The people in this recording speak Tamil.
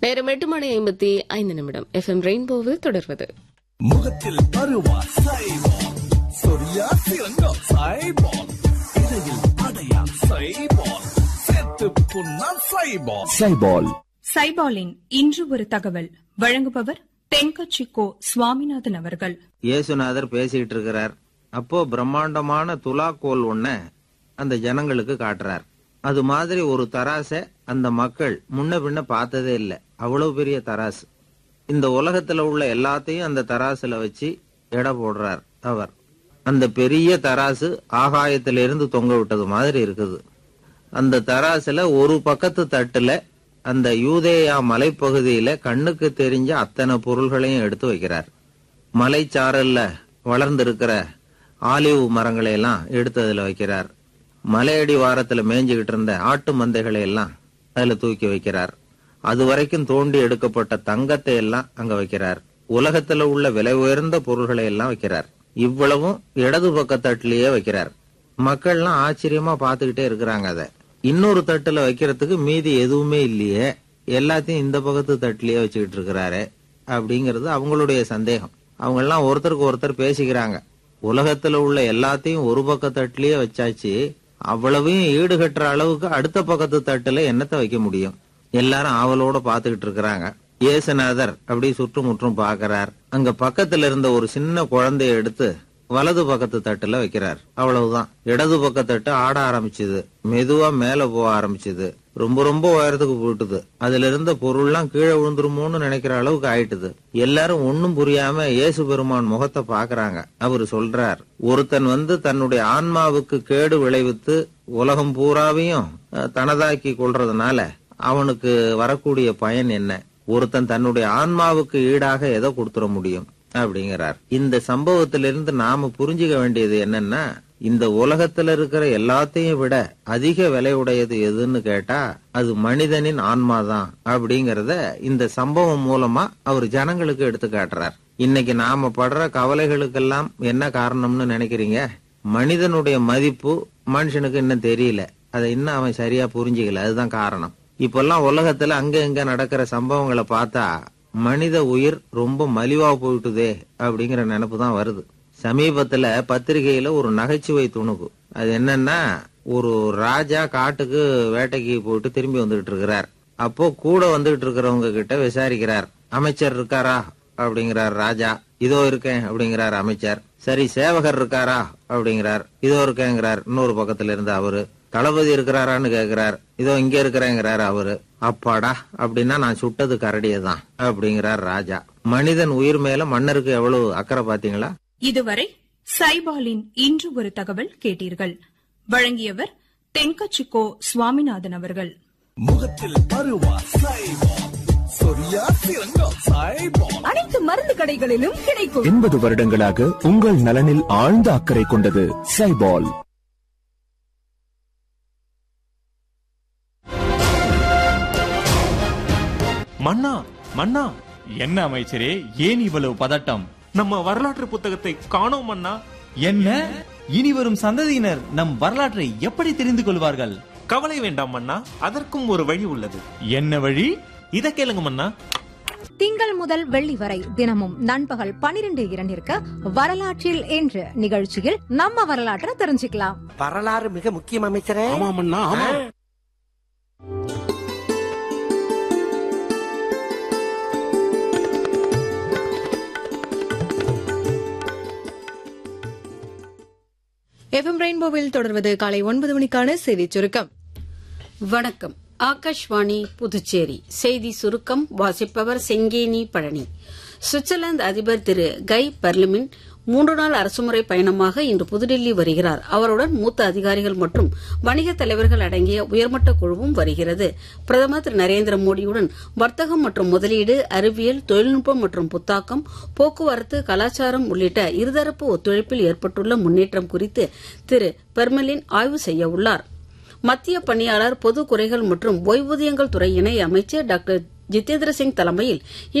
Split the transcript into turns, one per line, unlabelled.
நேரம் எட்டு மணி ஐம்பத்தி ஐந்து நிமிடம் எஃப்எம் ரெயின்போவில் தொடர்வது
முகத்தில் அருவா சைபால் சொரியா சிறங்கா சைபால் இடையில் அடையா சைபால் செத்து புண்ணா சைபால்
சைபால்
சைபாலின் இன்று ஒரு தகவல் வழங்குபவர் தென்கட்சி கோ சுவாமிநாதன் அவர்கள்
இயேசுநாதர் பேசிட்டு இருக்கிறார் அப்போ பிரம்மாண்டமான துலாக்கோல் ஒன்ன அந்த ஜனங்களுக்கு காட்டுறார் அது மாதிரி ஒரு தராசை அந்த மக்கள் முன்ன பின்ன பார்த்ததே இல்லை அவ்வளவு பெரிய தராசு இந்த உலகத்துல உள்ள எல்லாத்தையும் அந்த தராசுல வச்சு எடை போடுறார் அவர் அந்த பெரிய தராசு ஆகாயத்திலிருந்து தொங்க விட்டது மாதிரி இருக்குது அந்த தராசுல ஒரு பக்கத்து தட்டுல அந்த யூதேயா மலைப்பகுதியில கண்ணுக்கு தெரிஞ்ச அத்தனை பொருள்களையும் எடுத்து வைக்கிறார் மலைச்சாரல்ல வளர்ந்திருக்கிற ஆலிவ் மரங்களை எல்லாம் எடுத்து அதுல வைக்கிறார் மலையடி வாரத்துல மேய்ஞ்சுகிட்டு இருந்த ஆட்டு மந்தைகளை எல்லாம் அதுல தூக்கி வைக்கிறார் அது வரைக்கும் தோண்டி எடுக்கப்பட்ட தங்கத்தை எல்லாம் அங்க வைக்கிறார் உலகத்துல உள்ள விலை உயர்ந்த பொருள்களை எல்லாம் வைக்கிறார் இவ்வளவும் இடது பக்க தட்டுலயே வைக்கிறார் மக்கள்லாம் ஆச்சரியமா பாத்துக்கிட்டே இருக்கிறாங்க அத இன்னொரு தட்டுல வைக்கிறதுக்கு மீதி எதுவுமே இல்லையே எல்லாத்தையும் இந்த பக்கத்து தட்டுலயே வச்சுக்கிட்டு இருக்கிறாரு அப்படிங்கிறது அவங்களுடைய சந்தேகம் அவங்க எல்லாம் ஒருத்தருக்கு ஒருத்தர் பேசிக்கிறாங்க உலகத்துல உள்ள எல்லாத்தையும் ஒரு பக்க தட்டுலயே வச்சாச்சு அவ்வளவையும் ஈடுகட்டுற அளவுக்கு அடுத்த பக்கத்து தட்டுல என்னத்தை வைக்க முடியும் எல்லாரும் ஆவலோட பாத்துக்கிட்டு இருக்கிறாங்க இயேசுநாதர் அப்படி சுற்றுமுற்றும் பாக்குறார் அங்க பக்கத்துல இருந்த ஒரு சின்ன குழந்தைய எடுத்து வலது பக்கத்து தட்டுல வைக்கிறார் அவ்வளவுதான் இடது பக்க தட்டு ஆட ஆரம்பிச்சுது மெதுவா மேல போக ஆரம்பிச்சுது ரொம்ப ரொம்ப உயரத்துக்கு போயிட்டுது அதுல இருந்த பொருள்லாம் கீழே விழுந்துருமோன்னு நினைக்கிற அளவுக்கு ஆயிட்டுது எல்லாரும் ஒண்ணும் புரியாம இயேசு பெருமான் முகத்தை பாக்குறாங்க அவரு சொல்றார் ஒருத்தன் வந்து தன்னுடைய ஆன்மாவுக்கு கேடு விளைவித்து உலகம் பூராவையும் அஹ், தனதாக்கி கொள்றதுனால அவனுக்கு வரக்கூடிய பயன் என்ன ஒருத்தன் தன்னுடைய ஆன்மாவுக்கு ஈடாக எதை கொடுத்துட முடியும் அப்படிங்கிறார் இந்த சம்பவத்திலிருந்து நாம புரிஞ்சுக்க வேண்டியது என்னன்னா இந்த உலகத்துல இருக்கிற எல்லாத்தையும் விட அதிக விலையுடையது எதுன்னு கேட்டா அது மனிதனின் ஆன்மாதான் அப்படிங்கறத இந்த சம்பவம் மூலமா அவர் ஜனங்களுக்கு எடுத்து காட்டுறார் இன்னைக்கு நாம படுற கவலைகளுக்கெல்லாம் என்ன காரணம்னு நினைக்கிறீங்க மனிதனுடைய மதிப்பு மனுஷனுக்கு இன்னும் தெரியல அதை இன்னும் அவன் சரியா புரிஞ்சுக்கல அதுதான் காரணம் இப்பெல்லாம் உலகத்துல அங்க இங்க நடக்கிற சம்பவங்களை பார்த்தா மனித உயிர் ரொம்ப மலிவா போயிட்டுதே அப்படிங்கிற நினைப்பு தான் வருது சமீபத்துல பத்திரிகையில ஒரு நகைச்சுவை துணுக்கு அது என்னன்னா ஒரு ராஜா காட்டுக்கு வேட்டைக்கு போயிட்டு திரும்பி வந்துகிட்டு இருக்கிறார் அப்போ கூட வந்துகிட்டு இருக்கிறவங்க கிட்ட விசாரிக்கிறார் அமைச்சர் இருக்காரா அப்படிங்கிறார் ராஜா இதோ இருக்கேன் அப்படிங்கிறார் அமைச்சர் சரி சேவகர் இருக்காரா அப்படிங்கிறார் இதோ இருக்கேங்கிறார் இன்னொரு பக்கத்துல இருந்து அவரு தளபதி இருக்கிறாரான்னு கேக்குறார் இதோ இங்க இருக்கிறேங்கிறார் அவரு அப்பாடா அப்படின்னா நான் சுட்டது கரடியதான் அப்படிங்கிறார் ராஜா மனிதன் உயிர் மேல மன்னருக்கு எவ்வளவு அக்கறை பாத்தீங்களா
இதுவரை சைபாலின் இன்று ஒரு தகவல் கேட்டீர்கள் வழங்கியவர் தென்கட்சி கோ சுவாமிநாதன் அவர்கள்
முகத்தில் அருவா சைபால் சொரியா சிறங்கா சைபால்
அனைத்து மருந்து கடைகளிலும் கிடைக்கும்
எண்பது வருடங்களாக உங்கள் நலனில் ஆழ்ந்த அக்கறை கொண்டது சைபால்
மன்னா மன்னா
என்ன அமைச்சரே ஏன் இவ்வளவு பதட்டம்
நம்ம வரலாற்று புத்தகத்தை காணோம் மன்னா
என்ன இனி வரும் சந்ததியினர் நம் வரலாற்றை எப்படி தெரிந்து கொள்வார்கள்
கவலை வேண்டாம் மன்னா அதற்கும் ஒரு வழி உள்ளது
என்ன வழி
இத கேளுங்க மன்னா
திங்கள் முதல் வெள்ளி வரை தினமும் நண்பகல் பனிரெண்டு இரண்டிற்கு வரலாற்றில் என்று நிகழ்ச்சியில் நம்ம வரலாற்றை தெரிஞ்சுக்கலாம்
வரலாறு மிக முக்கியம் அமைச்சரே
எஃப்எம் ரெயின்போவில் தொடர்வது காலை ஒன்பது மணிக்கான செய்திச் சுருக்கம்
வணக்கம் ஆகாஷ்வாணி புதுச்சேரி செய்தி சுருக்கம் வாசிப்பவர் செங்கேனி பழனி சுவிட்சர்லாந்து அதிபர் திரு கை பர்லிமின் மூன்று நாள் அரசுமுறை பயணமாக இன்று புதுடில்லி வருகிறார் அவருடன் மூத்த அதிகாரிகள் மற்றும் வணிக தலைவர்கள் அடங்கிய உயர்மட்ட குழுவும் வருகிறது பிரதமர் திரு நரேந்திர மோடியுடன் வர்த்தகம் மற்றும் முதலீடு அறிவியல் தொழில்நுட்பம் மற்றும் புத்தாக்கம் போக்குவரத்து கலாச்சாரம் உள்ளிட்ட இருதரப்பு ஒத்துழைப்பில் ஏற்பட்டுள்ள முன்னேற்றம் குறித்து திரு பெர்மலின் ஆய்வு செய்ய உள்ளார் மத்திய பணியாளர் பொது குறைகள் மற்றும் ஓய்வூதியங்கள் துறை இணை அமைச்சர் டாக்டர் ஜிதேந்திர சிங் தலைமையில்